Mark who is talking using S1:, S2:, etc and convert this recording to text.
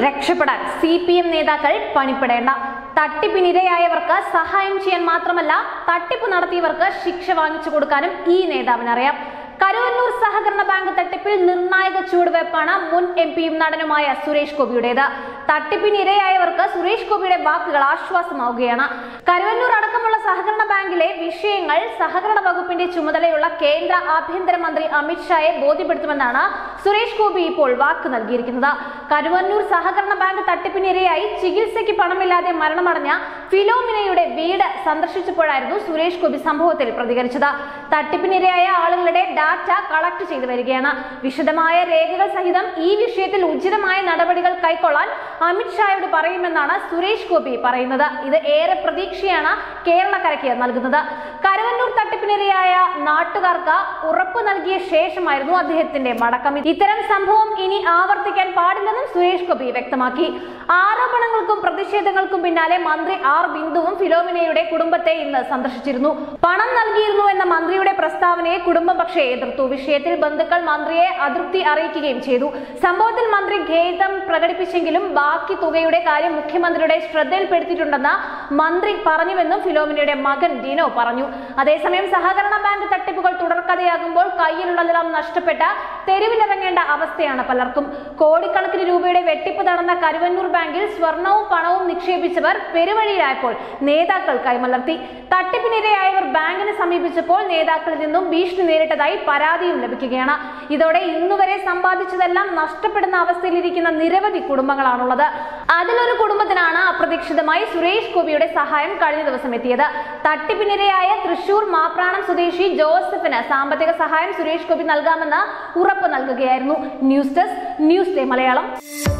S1: രക്ഷപ്പെടാൻ C P M നേതാക്കൾ പണിപ്പെടേണ്ട തട്ടിപ്പിനിരയായവർക്ക് സഹായം ചെയ്യാൻ മാത്രമല്ല തട്ടിപ്പ് നടത്തിയവർക്ക് ശിക്ഷ വാങ്ങിച്ചു കൊടുക്കാനും ഈ നേതാവിനറിയാം കരുവന്നൂർ സഹകരണ ബാങ്ക് തട്ടിപ്പിൽ നിർണായക ചുവടുവയ്പ്പാണ് മുൻ എം പിയും നടനുമായ സുരേഷ് ഗോപിയുടേത് തട്ടിപ്പിനിരയായവർക്ക് സുരേഷ് ഗോപിയുടെ വാക്കുകൾ ആശ്വാസമാവുകയാണ് കരുവന്നൂർ അടക്കമുള്ള സഹകരണ ബാങ്കിലെ വിഷയങ്ങൾ സഹകരണ വകുപ്പിന്റെ ചുമതലയുള്ള കേന്ദ്ര ആഭ്യന്തരമന്ത്രി അമിത്ഷായെ ബോധ്യപ്പെടുത്തുമെന്നാണ് സുരേഷ് ഗോപി ഇപ്പോൾ വാക്ക് നൽകിയിരിക്കുന്നത് കരുവന്നൂർ സഹകരണ ബാങ്ക് തട്ടിപ്പിനിരയായി ചികിത്സയ്ക്ക് പണമില്ലാതെ മരണമടഞ്ഞ ഫിലോമിനയുടെ വീട് സന്ദർശിച്ചപ്പോഴായിരുന്നു സുരേഷ് ഗോപി സംഭവത്തിൽ പ്രതികരിച്ചത് തട്ടിപ്പിനിരയായ ആളുകളുടെ ഡാറ്റ കളക്ട് ചെയ്തു വരികയാണ് വിശദമായ രേഖകൾ സഹിതം ഈ വിഷയത്തിൽ ഉചിതമായ നടപടികൾ കൈക്കൊള്ളാൻ അമിത്ഷായോട് പറയുമെന്നാണ് സുരേഷ് ഗോപി പറയുന്നത് ഇത് ഏറെ പ്രതീക്ഷയാണ് കേരളക്കരയ്ക്ക് നൽകുന്നത് കരുവന്നൂർ തട്ടിപ്പിനിരയായ നാട്ടുകാർക്ക് ഉറപ്പ് നൽകിയ ശേഷമായിരുന്നു അദ്ദേഹത്തിന്റെ മടക്കം ഇത്തരം സംഭവം ഇനി ആവർത്തിക്കാൻ പാടില്ലെന്നും സുരേഷ് ഗോപി വ്യക്തമാക്കി ആരോപണങ്ങൾക്കും പ്രതിഷേധങ്ങൾക്കും പിന്നാലെ മന്ത്രി ആർ ബിന്ദുവും ഫിലോമിനയുടെ കുടുംബത്തെ ഇന്ന് സന്ദർശിച്ചിരുന്നു പണം നൽകിയിരുന്നു എന്ന മന്ത്രിയുടെ പ്രസ്താവനയെ കുടുംബം പക്ഷേ എതിർത്തു വിഷയത്തിൽ ബന്ധുക്കൾ മന്ത്രിയെ അതൃപ്തി അറിയിക്കുകയും ചെയ്തു സംഭവത്തിൽ മന്ത്രി ഖേദം പ്രകടിപ്പിച്ചെങ്കിലും ബാക്കി തുകയുടെ കാര്യം മുഖ്യമന്ത്രിയുടെ ശ്രദ്ധയിൽപ്പെടുത്തിയിട്ടുണ്ടെന്ന് മന്ത്രി പറഞ്ഞുവെന്നും ഫിലോമിനയുടെ മകൻ ഡിനോ പറഞ്ഞു അതേസമയം സഹകരണ ബാങ്ക് തട്ടിപ്പുകൾ തുടർക്കഥയാകുമ്പോൾ കയ്യിലുള്ളതെല്ലാം നഷ്ടപ്പെട്ട തെരുവിലിറങ്ങേണ്ട അവസ്ഥയാണ് പലർക്കും കോടിക്കണക്കിന് രൂപയുടെ വെട്ടിപ്പ് നടന്ന കരുവന്നൂർ ബാങ്കിൽ സ്വർണവും പണവും നിക്ഷേപിച്ചവർ പെരുവഴിയിലായപ്പോൾ നേതാക്കൾ കൈമലർത്തി തട്ടിപ്പിനിരയായവർ ബാങ്കിനെ സമീപിച്ചപ്പോൾ നേതാക്കളിൽ നിന്നും ഭീഷണി നേരിട്ടതായി പരാതിയും ലഭിക്കുകയാണ് ഇതോടെ ഇന്നുവരെ സമ്പാദിച്ചതെല്ലാം നഷ്ടപ്പെടുന്ന അവസ്ഥയിലിരിക്കുന്ന നിരവധി കുടുംബങ്ങളാണുള്ളത് അതിലൊരു കുടുംബത്തിനാണ് അപ്രതീക്ഷിതമായി സുരേഷ് ഗോപിയുടെ സഹായം കഴിഞ്ഞ ദിവസം എത്തിയത് തട്ടിപ്പിനിരയായ തൃശൂർ മാപ്രാണം സ്വദേശി ജോസഫിന് സാമ്പത്തിക സഹായം സുരേഷ് ഗോപി നൽകാമെന്ന് ഉറപ്പ് നൽകുകയായിരുന്നു news desk news day Malayalam